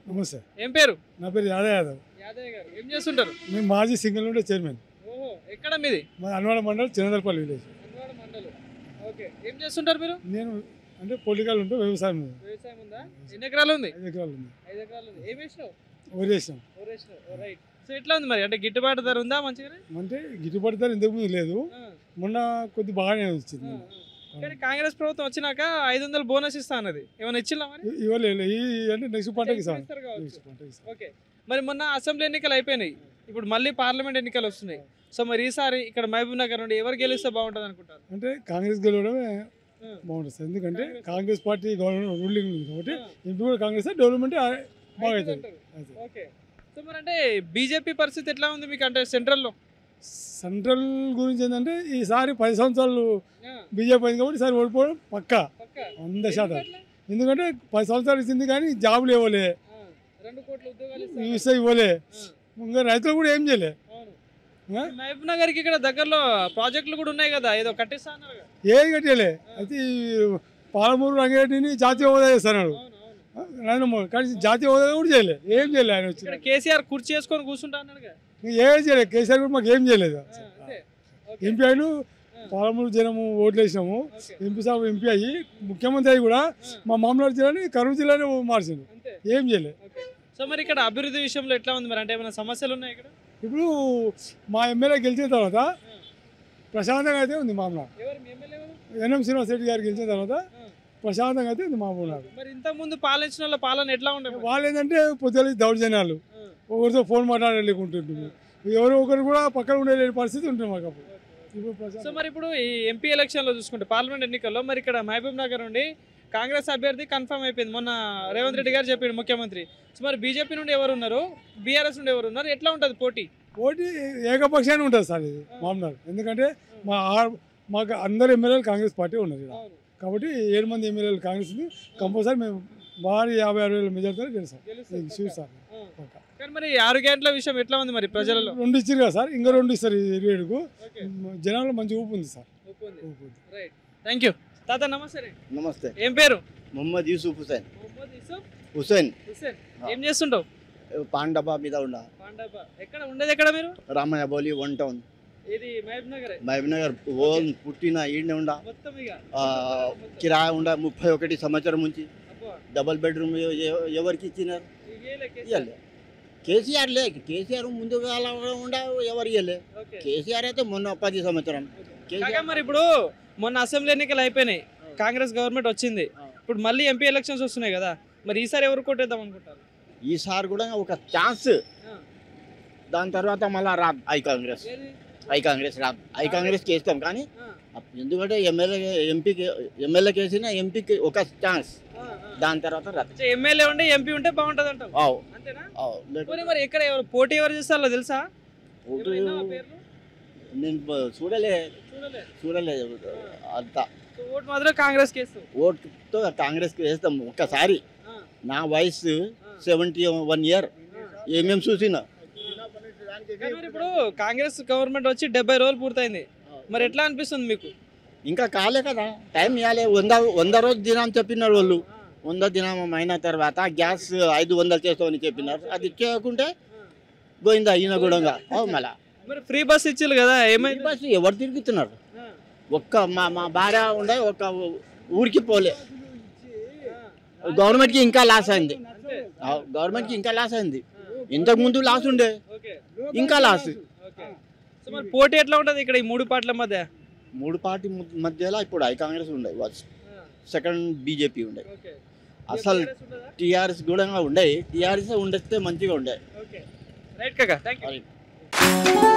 నమస్తే ఏం పేరు నా పేరు యాదవ్ యాదవ్ యాదయ్య గారు ఏం చేస్తుంటారు మేము మాజీ సింగిల్ ఉండే చైర్మన్ ఓహో ఎక్కడ మీది మా అన్వాడ మండలం చిన్నదర్పల్లి విలేజ్ అన్నవాడ మండలం ఓకే ఏం చేస్తుంటారు మీరు నేను అంటే పొలిటికల్ ఉంటే వ్యవసాయం ఉంది. వ్యవసాయం ఉందా ఎన్ని ఎకరాలు ఉంది ఐదు ఎకరాలు ఉంది ఐదు ఎకరాలు ఉంది ఏం వేసినావు వరి వేసినాం ఓ రైట్ సో ఎట్లా ఉంది మరి అంటే గిట్టుబాటు ధర ఉందా మంచిగానే అంటే గిట్టుబాటు ధర ఇంతకు ముందు లేదు ఆ, మొన్న కొద్ది బాగానే వచ్చింది ఆ, ఆ. కానీ కాంగ్రెస్ ప్రభుత్వం వచ్చినాక ఐదు వందలు బోనస్ ఇస్తా అన్నది ఏమైనా ఇచ్చిందా మరి ఇ- ఇవ్వలేదు ఈ అంటే నెక్స్ట్ పంటకి ఇస్తాం ఇస్తారు కావచ్చు. నెక్స్ట్ పంటకి ఇస్తాం ఓకే మరి మొన్న అసెంబ్లీ ఎన్నికలు అయిపోయినాయి ఇప్పుడు మళ్ళీ పార్లమెంట్ ఎన్నికలు వస్తున్నాయి సో మరి ఈసారి ఇక్కడ మహబూబ్ నగర్ నుండి ఎవరు గెలిస్తే బాగుంటుంది అనుకుంటారు అంటే కాంగ్రెస్ గెలవడమే ఆ. బాగుంటుంది సార్ ఎందుకంటే Congress. Congress party government ruling ఉంది కాబట్టి ఆ. ఎంపీ కూడా కాంగ్రెస్ డెవలప్మెంట్ బాగా అవుతుంది అవుతుంది అంటారు. అయితే ఓకే సో మరి అంటే బీజేపీ పరిస్థితి ఎట్లా ఉంది మీకు అంటే సెంట్రల్లో సెంట్రల్ గురించి ఏంటంటే ఈసారి పది సంవత్సరాలు బీజేపీ అయింది కాబట్టి ఈసారి ఓడిపోవడం పక్కా వంద శాతం ఎందుకంటే పది సంవత్సరాలు ఇచ్చింది కానీ జాబులు ఇవ్వలే రెండు కోట్ల ఉద్యోగాలు ఇస్తే ఇవ్వలే ఇంకా రైతులు కూడా ఏం చేయలే ఆ? మహబూబ్ నగర్ కి ఇక్కడ దగ్గరలో ప్రాజెక్టులు కూడా ఉన్నాయి కదా ఏదో కట్టిస్తా అన్నారు కదా. ఏం కట్టలే అయితే ఈ పాలమూరు రంగారెడ్డిని జాతీయ హోదా చేస్తున్నాడు అవును, అవును. నరేంద్ర మోడీ కానీ జాతీయ హోదా కూడా చేయలే ఏం చేయలే ఆయన వచ్చి ఇక్కడ కేసీఆర్ కుర్చీ చేసుకొని కూర్చుంటా అన్నాడు కదా. ఏం చేయలేదు కేసీఆర్ కూడా మాకు ఏం చేయలేదు ఆ, అంతే. ఓకే. ఎంపీ అయిన ఆ, పాలమూరు జనము ఓట్లు వేసినాము ఓకే. ఎంపీ సాబ్ ఎంపీ అయ్యి ముఖ్యమంత్రి అయ్యి కూడా ఆ, మా మామూలు జిల్లాని కరూరు జిల్లానే మార్చిండు అంతే. ఏం చేయలే ఓకే. సో మరి ఇక్కడ అభివృద్ధి విషయంలో ఎట్లా ఉంది మరి అంటే ఏమైనా సమస్యలు ఉన్నాయి ఇక్కడ ఇప్పుడు మా ఎమ్మెల్యే గెలిచిన తర్వాత ప్రశాంతంగా అయితే ఉంది మామూలు ఎవరు మీ ఎమ్మెల్యే ఎవరు? ఎన్ఎం శ్రీనివాస్ రెడ్డి గారు గెలిచిన తర్వాత ఆ. ప్రశాంతంగా అయితే ఉంది మామూలు మరి ఇంత ముందు పాలించిన వాళ్ళ పాలన ఎట్లా ఉండే మరి? వాళ్ళు ఏంటంటే పొద్దున దౌర్జన్యాలు ఆ, ఒకరితో ఫోన్ మాట్లాడలేకుంటుంటుంది ఎవరో ఒకరు కూడా పక్కన ఉండలేని పరిస్థితి ఉంటుంది మాకు అప్పుడు ఇప్పుడు సో ప్రశాంతం మరి ఇప్పుడు ఈ ఎంపీ ఎలక్షన్ లో చూసుకుంటే పార్లమెంట్ ఎన్నికల్లో మరి ఇక్కడ మహబూబ్ నగర్ నుండి కాంగ్రెస్ అభ్యర్థి కన్ఫర్మ్ అయిపోయింది మొన్న రేవంత్ రెడ్డి గారు చెప్పిండు ముఖ్యమంత్రి సో మరి బీజేపీ నుండి ఎవరు ఉన్నారు బీఆర్ఎస్ నుండి ఎవరు ఉన్నారు ఎట్లా ఉంటుంది పోటీ పోటీ ఏకపక్షాన్ని ఉంటుంది సార్ ఇది మామూలు ఎందుకంటే మా ఆ- మాకు అందరు ఎమ్మెల్యేలు కాంగ్రెస్ పార్టీ ఉన్నారు ఇక్కడ కాబట్టి ఏడు మంది ఎమ్మెల్యేలు కాంగ్రెస్ ఉంది కంపల్సరీ మేము భారీ యాభై అరవై వేల మెజార్టీతో గెలుస్తాం ఇది షూర్ సార్ పక్కా. కానీ మరి ఆరు గంటల విషయం ఎట్లా ఉంది మరి ప్రజలలో రెండు ఇచ్చారు కదా సార్ ఇంకా రెండు ఇస్తారు ఈ ఇరవై ఏడుకు జనాల్లో మంచి ఊపు ఉంది సార్ ఊపు ఉంది రైట్ థ్యాంక్ యూ తాత నమస్తే నమస్తే ఏం పేరు మొహమ్మద్ యూసుఫ్ హుసేన్ మొహమ్మద్ యూసుఫ్ హుసేన్ హుస్సేన్ ఏం చేస్తుంటావు పాన్ డబ్బా మీద ఉన్న పాండాబా ఎక్కడ ఉండేది ఎక్కడ మీరు రామయ్య బౌలి వన్ టౌన్ ఇది మహబూబ్ నగర్ మహబూబ్నగర్ ఓన్ పుట్టిన ఈడనే ఉండ మొత్తం ఇక ఆ, కిరాయి ఉండ ముప్పై ఒకటి సంవత్సరం నుంచి అబ్బా, డబల్ బెడ్రూమ్ ఎ- ఎ- ఎవరికి ఇచ్చినారు ఇక ఏ లెక్క ఇవ్వలే కేసీఆర్ లే కేసీఆర్ ముందుగా ఉండ ఎవరు ఇవ్వలే ఓకే. కేసీఆర్ అయితే మొన్న పది సంవత్సరం కాకా కేసీఆర్ మరి ఇప్పుడు మొన్న అసెంబ్లీ ఎన్నికలు అయిపోయినాయి కాంగ్రెస్ గవర్నమెంట్ వచ్చింది ఇప్పుడు మళ్ళీ ఎంపీ ఎలక్షన్స్ వస్తున్నాయి కదా మరి ఈసారి ఎవరు కొట్టేద్దాం అనుకుంటారు ఈసారి కూడా ఒక ఛాన్స్ ఆ. దాని తర్వాత మళ్ళా రాదు ఐ కాంగ్రెస్ ఏది? ఐ కాంగ్రెస్ రాదు ఐ కాంగ్రెస్కి వేస్తాం కానీ ఆ, ఎందుకంటే ఎమ్మెల్యే ఎంపీకి ఎమ్మెల్యేకి వేసిన ఎంపీకి ఒక ఛాన్స్ ఆ, ఆ. దాని తర్వాత రద్దు అంటే ఎమ్మెల్యే ఉంటే ఎంపీ ఉంటే బాగుంటది అంటావు ఆవ్, అంతేనా ఆవ్. లేకపోతే పోనీ మరి ఎక్కడ ఎవరు పోటీ ఎవరు చేస్తారో తెలుసా ఓటు ఏమైనా పేర్లు నేను బ- చూడలే చూడలే చూడలే అంతా సో ఓటు మాత్రం కాంగ్రెస్ కేసు ఓటుతో కాంగ్రెస్కి వేస్తాం ఒక్కసారి నా వయసు సెవెంటీ వన్ ఇయర్ ఏమేమి చూసినా కానీ మరి ఇప్పుడు కాంగ్రెస్ గవర్నమెంట్ వచ్చి డెబ్బై రోజులు పూర్తయింది మరి ఎట్లా అనిపిస్తుంది మీకు ఇంకా కాలే కదా టైం ఇవ్వాలి వంద వంద రోజు దినం చెప్పినారు వాళ్ళు వంద దినం అయిన తర్వాత గ్యాస్ ఐదు వందలు చేస్తామని చెప్పినారు అది చేయకుంటే గోయిందా ఈయన కూడా మళ్ళా మరి ఫ్రీ బస్ ఇచ్చిల్లు కదా ఈ ఏమైంది బస్సు ఎవరు తిరుగుతున్నారు ఒక్క మా మా భార్య ఉండే ఒక ఊరికి పోలే గవర్నమెంట్కి ఇంకా లాస్ అయింది అంతే ఆ, గవర్నమెంట్కి ఇంకా లాస్ అయింది ఇంతకు ముందు లాస్ ఉండే ఓకే ఇంకా లాస్ ఓకే సో మరి పోటీ ఎట్లా ఉంటది ఇక్కడ ఈ మూడు పార్టీల మధ్య మూడు పార్టీ మధ్యలో ఇప్పుడు ఐ కాంగ్రెస్ ఉండే సెకండ్ బీజేపీ ఉండే ఓకే అసలు టీఆర్ఎస్ కూడా ఉండే టీఆర్ఎస్ ఉండేస్తే మంచిగా ఉండే ఓకే రైట్ కాకా థ్యాంక్ యూ అది